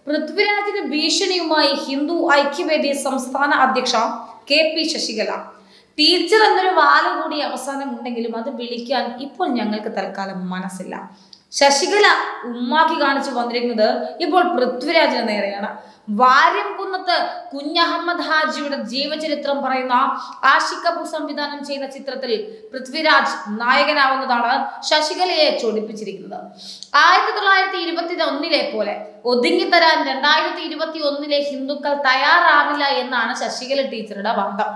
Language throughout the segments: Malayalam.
പൃഥ്വിരാജിന് ഭീഷണിയുമായി ഹിന്ദു ഐക്യവേദി സംസ്ഥാന അധ്യക്ഷ കെ പി ശശികല ടീച്ചർ എന്നൊരു വാല കൂടി അവസാനം ഉണ്ടെങ്കിലും അത് വിളിക്കാൻ ഇപ്പോൾ ഞങ്ങൾക്ക് തൽക്കാലം മനസ്സില്ല ശശികല ഉമ്മാക്കി കാണിച്ചു വന്നിരിക്കുന്നത് ഇപ്പോൾ പൃഥ്വിരാജിന് നേരെയാണ് വാര്യം കുന്നത്ത് കുഞ്ഞഹമ്മദ് ഹാജിയുടെ ജീവചരിത്രം പറയുന്ന ആഷിഖ് കപൂർ സംവിധാനം ചെയ്ത ചിത്രത്തിൽ പൃഥ്വിരാജ് നായകനാവുന്നതാണ് ശശികലയെ ചൊടിപ്പിച്ചിരിക്കുന്നത് ആയിരത്തി തൊള്ളായിരത്തി ഇരുപത്തി ഒന്നിലെ പോലെ ഒതുങ്ങിത്തരാൻ രണ്ടായിരത്തി ഇരുപത്തി ഒന്നിലെ ഹിന്ദുക്കൾ തയ്യാറാവില്ല എന്നാണ് ശശികല ടീച്ചറുടെ വാദം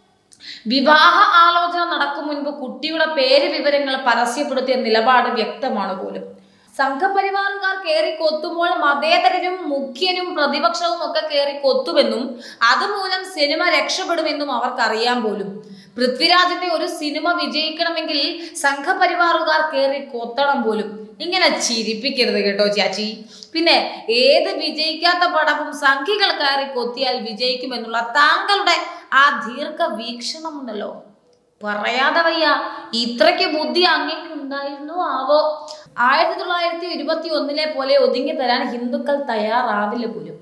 വിവാഹ ആലോചന നടക്കും മുൻപ് കുട്ടിയുടെ പേര് വിവരങ്ങൾ പരസ്യപ്പെടുത്തിയ നിലപാട് വ്യക്തമാണ് പോലും സംഘപരിവാറുകാർ കയറി കൊത്തുമ്പോൾ മതേതരരും മുഖ്യനും പ്രതിപക്ഷവും ഒക്കെ കയറി കൊത്തുമെന്നും അതുമൂലം സിനിമ രക്ഷപ്പെടുമെന്നും അവർക്കറിയാൻ പോലും പൃഥ്വിരാജിന്റെ ഒരു സിനിമ വിജയിക്കണമെങ്കിൽ സംഘപരിവാറുകാർ കയറി കൊത്തണം പോലും ഇങ്ങനെ ചിരിപ്പിക്കരുത് കേട്ടോ ചാച്ചി പിന്നെ ഏത് വിജയിക്കാത്ത പടവും സംഖ്യകൾ കയറി കൊത്തിയാൽ വിജയിക്കുമെന്നുള്ള താങ്കളുടെ ആ ദീർഘ വീക്ഷണമുണ്ടല്ലോ പറയാതെ വയ്യ ഇത്രയ്ക്ക് ബുദ്ധി അങ്ങേക്ക് ഉണ്ടായിരുന്നു ആവോ ആയിരത്തി തൊള്ളായിരത്തി ഇരുപത്തി ഒന്നിലെ പോലെ ഒതുങ്ങി തരാൻ ഹിന്ദുക്കൾ തയ്യാറാവില്ല പോലും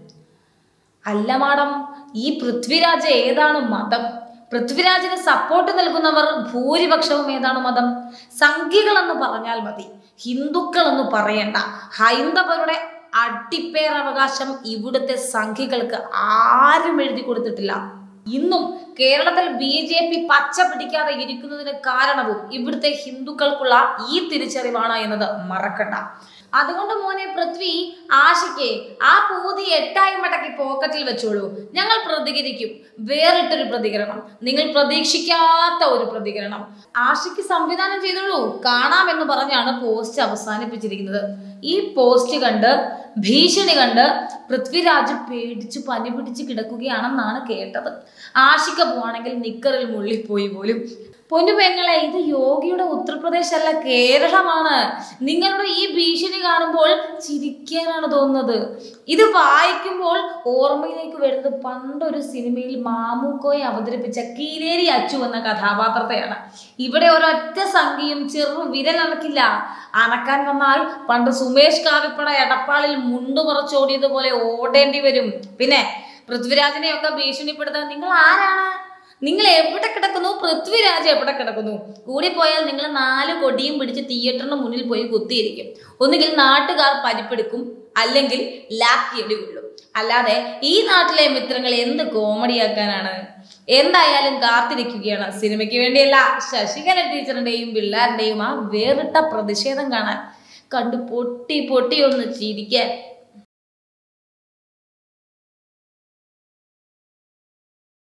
അല്ല മാഡം ഈ പൃഥ്വിരാജ് ഏതാണ് മതം പൃഥ്വിരാജിന് സപ്പോർട്ട് നൽകുന്നവർ ഭൂരിപക്ഷവും ഏതാണ് മതം സംഖ്യകൾ എന്ന് പറഞ്ഞാൽ മതി ഹിന്ദുക്കൾ എന്ന് പറയണ്ട ഹൈന്ദവരുടെ അടിപ്പേറവകാശം ഇവിടുത്തെ സംഖ്യകൾക്ക് ആരും എഴുതി കൊടുത്തിട്ടില്ല ഇന്നും കേരളത്തിൽ ബി ജെ പി പച്ച പിടിക്കാതെ ഇരിക്കുന്നതിന് കാരണവും ഇവിടുത്തെ ഹിന്ദുക്കൾക്കുള്ള ഈ തിരിച്ചറിവാണ് എന്നത് മറക്കണ്ട അതുകൊണ്ട് മോനെ പൃഥ്വി ആശയ്ക്ക് ആ പൂതി എട്ടായി മടക്കി പോക്കറ്റിൽ വെച്ചോളൂ ഞങ്ങൾ പ്രതികരിക്കും വേറിട്ടൊരു പ്രതികരണം നിങ്ങൾ പ്രതീക്ഷിക്കാത്ത ഒരു പ്രതികരണം ആശയ്ക്ക് സംവിധാനം ചെയ്തോളൂ കാണാമെന്ന് പറഞ്ഞാണ് പോസ്റ്റ് അവസാനിപ്പിച്ചിരിക്കുന്നത് ഈ പോസ്റ്റ് കണ്ട് ഭീഷണി കണ്ട് പൃഥ്വിരാജ് പേടിച്ച് പനി പിടിച്ച് കിടക്കുകയാണെന്നാണ് കേട്ടത് ആശിക്ക പോവാണെങ്കിൽ നിക്കറിൽ മുള്ളിപ്പോയി പോലും പൊന്നു പെങ്ങളെ ഇത് യോഗിയുടെ ഉത്തർപ്രദേശ് അല്ല കേരളമാണ് നിങ്ങളുടെ ഈ ഭീഷണി കാണുമ്പോൾ ചിരിക്കാനാണ് തോന്നുന്നത് ഇത് വായിക്കുമ്പോൾ ഓർമ്മയിലേക്ക് വരുന്നത് പണ്ടൊരു സിനിമയിൽ മാമൂക്കോയെ അവതരിപ്പിച്ച കീലേരി അച്ചു എന്ന കഥാപാത്രത്തെയാണ് ഇവിടെ ഒരൊറ്റ സംഖ്യയും ചെറു വിരലണക്കില്ല അനക്കാൻ വന്നാൽ പണ്ട് സുമേഷ് കാവിപ്പട എടപ്പാളിൽ മുണ്ടു പറച്ചോടിയതുപോലെ ഓടേണ്ടി വരും പിന്നെ പൃഥ്വിരാജിനെയൊക്കെ ഭീഷണിപ്പെടുത്താൻ നിങ്ങൾ ആരാണ് നിങ്ങൾ എവിടെ കിടക്കുന്നു പൃഥ്വിരാജ് എവിടെ കിടക്കുന്നു കൂടിപ്പോയാൽ നിങ്ങൾ നാല് കൊടിയും പിടിച്ച് തിയേറ്ററിന് മുന്നിൽ പോയി കുത്തിയിരിക്കും ഒന്നുകിൽ നാട്ടുകാർ പരിപ്പെടുക്കും അല്ലെങ്കിൽ ലാക്കിയടി കൊള്ളും അല്ലാതെ ഈ നാട്ടിലെ മിത്രങ്ങൾ എന്ത് കോമഡിയാക്കാനാണ് എന്തായാലും കാത്തിരിക്കുകയാണ് സിനിമയ്ക്ക് വേണ്ടിയല്ല ശശികല ടീച്ചറിന്റെയും പിള്ളേരുടെയും ആ വേറിട്ട പ്രതിഷേധം കാണാൻ കണ്ടു പൊട്ടി പൊട്ടി ഒന്ന് ചിരിക്കാൻ